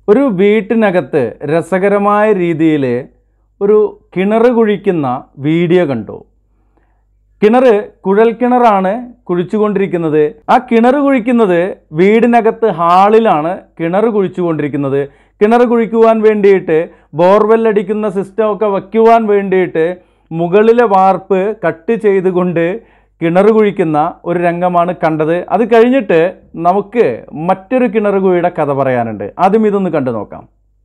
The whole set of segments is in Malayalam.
ഒരു വീട്ടിനകത്ത് രസകരമായ രീതിയിൽ ഒരു കിണർ കുഴിക്കുന്ന വീഡിയോ കണ്ടു കിണർ കുഴൽ കിണറാണ് കുഴിച്ചുകൊണ്ടിരിക്കുന്നത് ആ കിണർ കുഴിക്കുന്നത് വീടിനകത്ത് ഹാളിലാണ് കിണർ കുഴിച്ചുകൊണ്ടിരിക്കുന്നത് കിണർ കുഴിക്കുവാൻ വേണ്ടിയിട്ട് ബോർവെൽ അടിക്കുന്ന സിസ്റ്റം ഒക്കെ വയ്ക്കുവാൻ വേണ്ടിയിട്ട് മുകളിലെ വാർപ്പ് കട്ട് ചെയ്തുകൊണ്ട് കിണർ കുഴിക്കുന്ന ഒരു രംഗമാണ് കണ്ടത് അത് കഴിഞ്ഞിട്ട് നമുക്ക് മറ്റൊരു കിണർ കുഴിയുടെ കഥ പറയാനുണ്ട് ആദ്യം ഇതൊന്ന് കണ്ടു നോക്കാം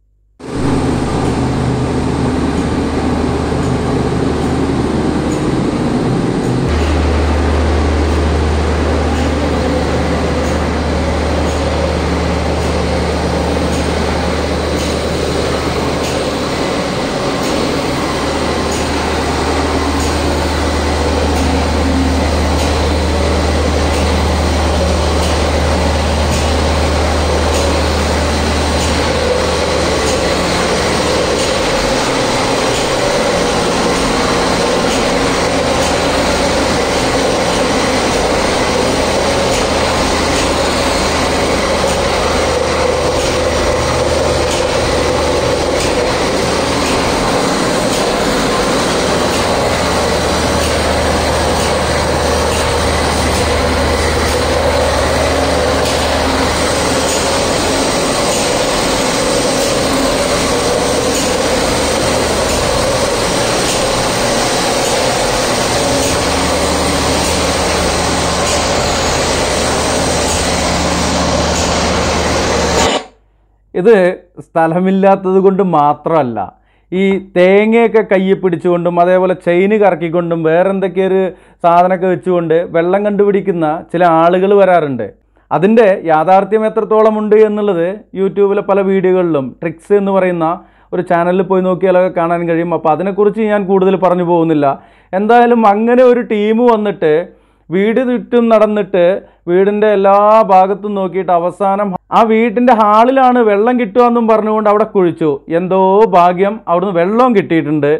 ഇത് സ്ഥലമില്ലാത്തത് കൊണ്ട് മാത്രമല്ല ഈ തേങ്ങയൊക്കെ കയ്യിൽ പിടിച്ചുകൊണ്ടും അതേപോലെ ചെയിന് കറക്കിക്കൊണ്ടും വേറെ എന്തൊക്കെ ഒരു സാധനമൊക്കെ വെച്ചുകൊണ്ട് വെള്ളം കണ്ടുപിടിക്കുന്ന ചില ആളുകൾ വരാറുണ്ട് അതിൻ്റെ യാഥാർത്ഥ്യം എത്രത്തോളം ഉണ്ട് എന്നുള്ളത് യൂട്യൂബിലെ പല വീഡിയോകളിലും ട്രിക്സ് എന്ന് പറയുന്ന ഒരു ചാനലിൽ പോയി നോക്കിയാലൊക്കെ കാണാൻ കഴിയും അപ്പോൾ അതിനെക്കുറിച്ച് ഞാൻ കൂടുതൽ പറഞ്ഞു പോകുന്നില്ല എന്തായാലും അങ്ങനെ ഒരു ടീം വന്നിട്ട് വീട് ചുറ്റും നടന്നിട്ട് വീടിൻ്റെ എല്ലാ ഭാഗത്തും നോക്കിയിട്ട് അവസാനം ആ വീട്ടിൻ്റെ ഹാളിലാണ് വെള്ളം കിട്ടുക എന്നും പറഞ്ഞുകൊണ്ട് അവിടെ കുഴിച്ചു എന്തോ ഭാഗ്യം അവിടുന്ന് വെള്ളവും കിട്ടിയിട്ടുണ്ട്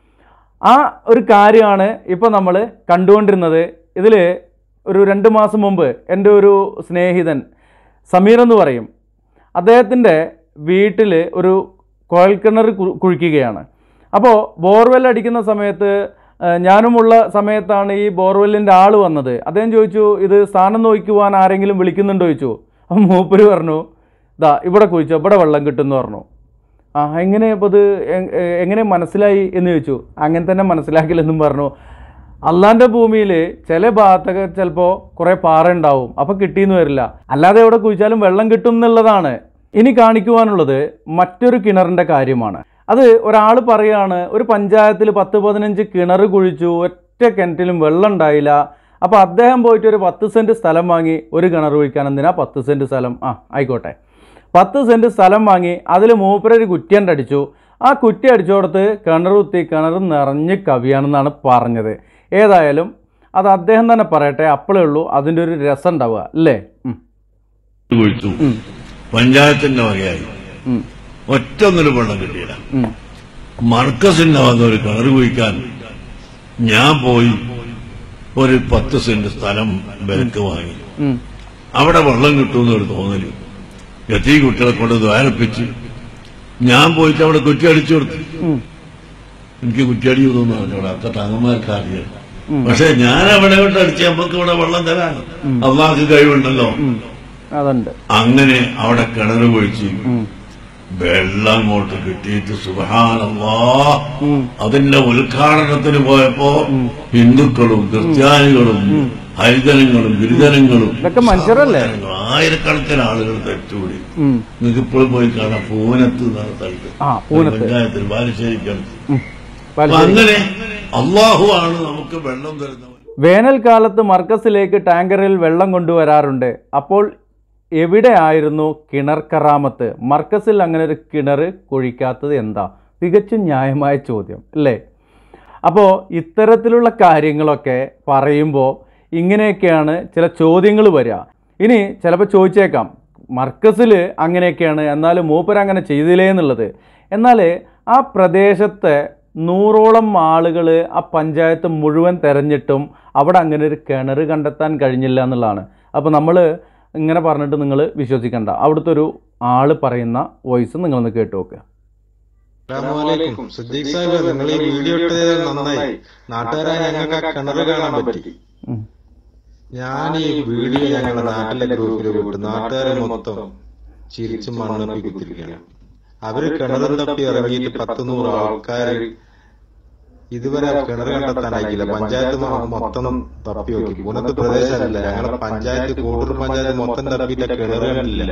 ആ ഒരു കാര്യമാണ് ഇപ്പോൾ നമ്മൾ കണ്ടുകൊണ്ടിരുന്നത് ഇതിൽ ഒരു രണ്ട് മാസം മുമ്പ് എൻ്റെ ഒരു സ്നേഹിതൻ സമീർ എന്ന് പറയും അദ്ദേഹത്തിൻ്റെ വീട്ടിൽ ഒരു കുഴൽക്കിണർ കു- കുഴിക്കുകയാണ് അപ്പോൾ ബോർവെൽ അടിക്കുന്ന സമയത്ത് ആ, ഞാനുമുള്ള സമയത്താണ് ഈ ബോർവെല്ലിൻ്റെ ആൾ വന്നത് അദ്ദേഹം ചോദിച്ചു ഇത് സ്ഥാനം നോക്കുവാൻ ആരെങ്കിലും വിളിക്കുന്നുണ്ടോ ചോദിച്ചു അപ്പം മൂപ്പര് പറഞ്ഞു ദാ ഇവിടെ കുഴിച്ചോ ഇവിടെ വെള്ളം കിട്ടുമെന്ന് പറഞ്ഞു ആ എങ്ങനെ അപ്പോൾ ഇത് എ- എ- എങ്ങനെ മനസ്സിലായി എന്ന് ചോദിച്ചു അങ്ങനെ തന്നെ മനസ്സിലാക്കില്ലെന്നും പറഞ്ഞു അള്ളാൻ്റെ ഭൂമിയിൽ ചില ഭാഗത്തൊക്കെ ചിലപ്പോൾ കുറേ പാറ ഉണ്ടാവും അപ്പോൾ കിട്ടിയെന്ന് വരില്ല അല്ലാതെ എവിടെ കുഴിച്ചാലും വെള്ളം കിട്ടും എന്നുള്ളതാണ് ഇനി കാണിക്കുവാനുള്ളത് മറ്റൊരു കിണറിൻ്റെ കാര്യമാണ് അത് ഒരാൾ പറയാണ് ഒരു പഞ്ചായത്തിൽ പത്ത് പതിനഞ്ച് കിണർ കുഴിച്ചു ഒറ്റ കിണറ്റിലും വെള്ളം ഉണ്ടായില്ല അപ്പോൾ അദ്ദേഹം പോയിട്ട് ഒരു പത്ത് സെൻറ്റ് സ്ഥലം വാങ്ങി ഒരു കിണർ കുഴിക്കാൻ എന്തിനാ പത്ത് സെൻറ്റ് സ്ഥലം ആ ആയിക്കോട്ടെ പത്ത് സെൻറ്റ് സ്ഥലം വാങ്ങി അതിൽ മൂപ്പരൊരു കുറ്റിയണ്ട് അടിച്ചു ആ കുറ്റി അടിച്ചോടത്ത് കിണർ കുത്തി കിണർ നിറഞ്ഞ് കവിയാണെന്നാണ് പറഞ്ഞത് ഏതായാലും അത് അദ്ദേഹം തന്നെ പറയട്ടെ അപ്പോഴേ ഉള്ളൂ അതിൻ്റെ ഒരു രസം ഉണ്ടാവുക അല്ലേ ഉം, കുഴിച്ചു ഉം, പഞ്ചായത്തിന്റെ വകയായി ഉം, ഒറ്റ ഒന്നിനും വെള്ളം കിട്ടിയില്ല ഉം, മർക്കസിന്റെ വന്ന ഒരു കിണർ കുഴിക്കാൻ ഞാൻ പോയി ഒരു പത്ത് സെന്റ് സ്ഥലം വിലക്ക് വാങ്ങി ഉം, അവിടെ വെള്ളം കിട്ടുമെന്ന് ഒരു തോന്നല് എത്തി കുട്ടികളെ കൊണ്ട് ദ്വാരപ്പിച്ച് ഞാൻ പോയിട്ട് അവിടെ കുറ്റി അടിച്ചു കൊടുത്തു ഉം, എനിക്ക് കുറ്റിയടി തോന്നുന്നു അവിടെ അത്ര തങ്ങന്മാർക്ക് അറിയാം ഉം. പക്ഷെ ഞാൻ അവിടെ കൊണ്ട് അടിച്ച് നമുക്ക് ഇവിടെ വെള്ളം തരാൻ അള്ളാഹ്ക്ക് കഴിവുണ്ടല്ലോ ഉം. അതുണ്ട് അങ്ങനെ അവിടെ കിണർ കുഴിച്ച് ഉം, വെള്ളം അങ്ങോട്ട് കിട്ടിയിട്ട് സുബഹാനല്ലാ ഉം, അതിന്റെ ഉദ്ഘാടനത്തിന് പോയപ്പോ ഹിന്ദുക്കളും ക്രിസ്ത്യാനികളും ഹരിജനങ്ങളും ഗിരിജനങ്ങളും ഇതൊക്കെ മനുഷ്യരല്ലേ? സഹോദരങ്ങളും, ആയിരക്കണക്കിന് ആളുകൾ തെറ്റുകൂടി ഉം, നിങ്ങൾക്ക് ഇപ്പോഴും പോയി കാണാം പൂനത്ത് എന്നാണ് സ്ഥലത്ത് ആ, പൂനത്ത്. പഞ്ചായത്തിൽ ബാലുശ്ശേരിക്കടുത്ത് ഉം. അപ്പൊ വലിയ- അങ്ങനെ അള്ളാഹു ആണ് നമുക്ക് വെള്ളം തരുന്നവൻ വേനൽക്കാലത്ത് മർക്കസിലേക്ക് ടാങ്കറിൽ വെള്ളം കൊണ്ടുവരാറുണ്ട് അപ്പോൾ എവിടെയായിരുന്നു കിണർ കറാമത്ത് മർക്കസിൽ അങ്ങനെ ഒരു കിണർ കുഴിക്കാത്തത് എന്താ തികച്ചും ന്യായമായ ചോദ്യം അല്ലേ അപ്പോൾ ഇത്തരത്തിലുള്ള കാര്യങ്ങളൊക്കെ പറയുമ്പോൾ ഇങ്ങനെയൊക്കെയാണ് ചില ചോദ്യങ്ങൾ വരിക ഇനി ചിലപ്പോൾ ചോദിച്ചേക്കാം മർക്കസിൽ അങ്ങനെയൊക്കെയാണ് എന്നാൽ മൂപ്പർ അങ്ങനെ ചെയ്തില്ലേ എന്നുള്ളത് എന്നാൽ ആ പ്രദേശത്തെ നൂറോളം ആളുകൾ ആ പഞ്ചായത്ത് മുഴുവൻ തെരഞ്ഞിട്ടും അവിടെ അങ്ങനെ ഒരു കിണർ കണ്ടെത്താൻ കഴിഞ്ഞില്ല എന്നുള്ളതാണ് അപ്പോൾ നമ്മൾ ഇങ്ങനെ പറഞ്ഞിട്ട് നിങ്ങൾ വിശ്വസിക്കണ്ട അവിടുത്തെ ഒരു ആള് പറയുന്ന വോയിസ് നിങ്ങളൊന്ന് കേട്ട് നോക്കുക അസ്സലാമലൈക്കും സിദ്ദീഖ് സാഹിബ് നിങ്ങൾ ഈ വീഡിയോ ഇട്ടത് നന്നായി നാട്ടുകാരായ ഞങ്ങൾക്ക് ആ കിണർ കാണാൻ പറ്റി ഉം. ഞാൻ ഈ വീഡിയോ ഞങ്ങളുടെ നാട്ടിലെ ഗ്രൂപ്പിൽ വിട്ടു നാട്ടുകാരെ മൊത്തം ചിരിച്ച് മണ്ണപ്പി കുത്തിരിക്കുകയാണ് അവര് കിണർ തപ്പി ഇറങ്ങിയിട്ട് പത്ത് നൂറ് ആൾക്കാർ ഇതുവരെ കിണർ കണ്ടെത്താനായിക്കില്ല പഞ്ചായത്ത് മൊ- മൊത്തം തപ്പി നോക്കി ഉന്നത പ്രദേശമല്ല ഞങ്ങളുടെ പഞ്ചായത്ത് കൂടൂർ പഞ്ചായത്ത് മൊത്തം തപ്പിയിട്ട് കിണർ കണ്ടില്ല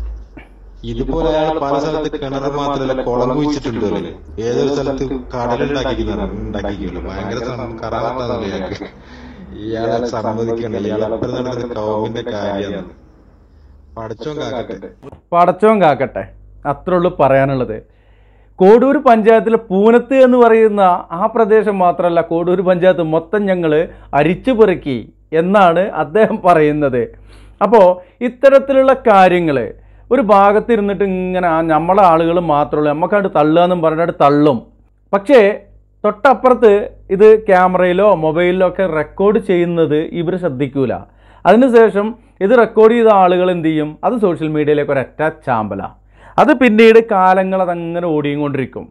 ഇതുപോലെ അയാൾ പല സ്ഥലത്ത് കിണർ മാത്രമല്ല കുളം കുഴിച്ചിട്ടുണ്ട് അവര്. ഏതൊരു സ്ഥലത്ത് കടലുണ്ടാക്കിക്കുന്നു ഉണ്ടാക്കിക്കുന്നു ഭയങ്കര സം- കറാമത്താണല്ലോ ഇയാൾക്ക് ഇയാളെ സമ്മതിക്കണം ഇയാളെ എപ്പോഴും നടക്കുന്ന കൗമിന്റെ കാര്യമാണ് പഠിച്ചോൻ കാക്കട്ടെ പടച്ചോൻ കാക്കട്ടെ അത്രേ ഉള്ളൂ പറയാനുള്ളത് കോഡൂർ പഞ്ചായത്തിലെ പൂനത്ത് എന്ന് പറയുന്ന ആ പ്രദേശം മാത്രമല്ല കോഡൂർ പഞ്ചായത്ത് മൊത്തം ഞങ്ങൾ അരിച്ചു പെറുക്കി എന്നാണ് അദ്ദേഹം പറയുന്നത് അപ്പോൾ ഇത്തരത്തിലുള്ള കാര്യങ്ങൾ ഒരു ഭാഗത്തിരുന്നിട്ട് ഇങ്ങനെ ആ നമ്മളെ ആളുകൾ മാത്രമുള്ളൂ നമുക്കവിടെ തള്ളുക എന്നും പറഞ്ഞിട്ട് തള്ളും പക്ഷേ തൊട്ടപ്പുറത്ത് ഇത് ക്യാമറയിലോ മൊബൈലിലോ ഒക്കെ റെക്കോർഡ് ചെയ്യുന്നത് ഇവർ ശ്രദ്ധിക്കൂല അതിനുശേഷം ഇത് റെക്കോർഡ് ചെയ്ത ആളുകൾ എന്ത് ചെയ്യും അത് സോഷ്യൽ മീഡിയയിലേക്ക് ഒരൊറ്റ ചാമ്പല അത് പിന്നീട് കാലങ്ങൾ അതങ്ങനെ ഓടിയും കൊണ്ടിരിക്കും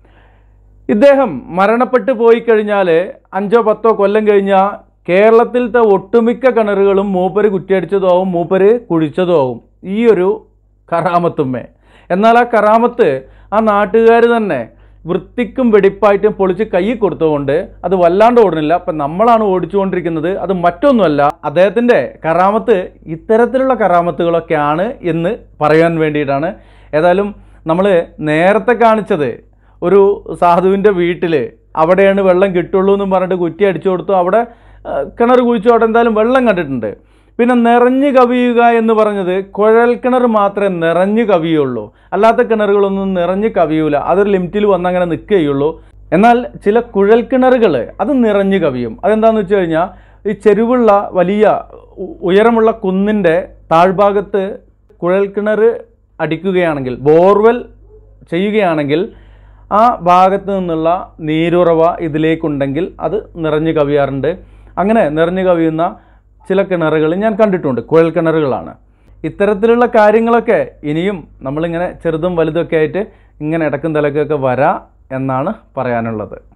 ഇദ്ദേഹം മരണപ്പെട്ടു പോയി കഴിഞ്ഞാൽ അഞ്ചോ പത്തോ കൊല്ലം കഴിഞ്ഞാൽ കേരളത്തിലത്തെ ഒട്ടുമിക്ക കിണറുകളും മൂപ്പര് കുറ്റിയടിച്ചതോ ആവും മൂപ്പര് കുഴിച്ചതോ ആവും ഈ ഒരു കറാമത്തുമ്മേ എന്നാൽ ആ കറാമത്ത് ആ നാട്ടുകാർ തന്നെ വൃത്തിക്കും വെടിപ്പായിട്ടും പൊളിച്ച് കൈ കൊടുത്തുകൊണ്ട് അത് വല്ലാണ്ട് ഓടുന്നില്ല അപ്പം നമ്മളാണ് ഓടിച്ചുകൊണ്ടിരിക്കുന്നത് അത് മറ്റൊന്നുമല്ല അദ്ദേഹത്തിൻ്റെ കറാമത്ത് ഇത്തരത്തിലുള്ള കറാമത്തുകളൊക്കെയാണ് എന്ന് പറയാൻ വേണ്ടിയിട്ടാണ് ഏതായാലും നമ്മൾ നേരത്തെ കാണിച്ചത് ഒരു സാധുവിൻ്റെ വീട്ടിൽ അവിടെയാണ് വെള്ളം കിട്ടുള്ളൂ എന്നും പറഞ്ഞിട്ട് കുറ്റി അടിച്ചു കൊടുത്തു അവിടെ ആ, കിണർ കുഴിച്ചു അവിടെ എന്തായാലും വെള്ളം കണ്ടിട്ടുണ്ട് പിന്നെ നിറഞ്ഞു കവിയുക എന്ന് പറഞ്ഞത് കുഴൽ കിണർ മാത്രമേ നിറഞ്ഞു കവിയുള്ളൂ അല്ലാത്ത കിണറുകളൊന്നും നിറഞ്ഞു കവിയൂല അതൊരു ലിമിറ്റിൽ വന്ന് അങ്ങനെ നിൽക്കുകയുള്ളൂ എന്നാൽ ചില കുഴൽ കിണറുകൾ അത് നിറഞ്ഞു കവിയും അതെന്താണെന്ന് വെച്ച് കഴിഞ്ഞാൽ ഈ ചെരുവുള്ള വലിയ ഉ- ഉയരമുള്ള കുന്നിൻ്റെ താഴ്ഭാഗത്ത് കുഴൽ കിണർ അടിക്കുകയാണെങ്കിൽ ബോർവെൽ ചെയ്യുകയാണെങ്കിൽ ആ ഭാഗത്ത് നിന്നുള്ള നീരുറവ ഇതിലേക്കുണ്ടെങ്കിൽ അത് നിറഞ്ഞു കവിയാറുണ്ട് അങ്ങനെ നിറഞ്ഞു കവിയുന്ന ചില കിണറുകൾ ഞാൻ കണ്ടിട്ടുണ്ട് കുഴൽ കിണറുകളാണ് ഇത്തരത്തിലുള്ള കാര്യങ്ങളൊക്കെ ഇനിയും നമ്മളിങ്ങനെ ചെറുതും വലുതൊക്കെ ആയിട്ട് ഇങ്ങനെ ഇടക്കും തലക്കൊക്കെ വരാ എന്നാണ് പറയാനുള്ളത്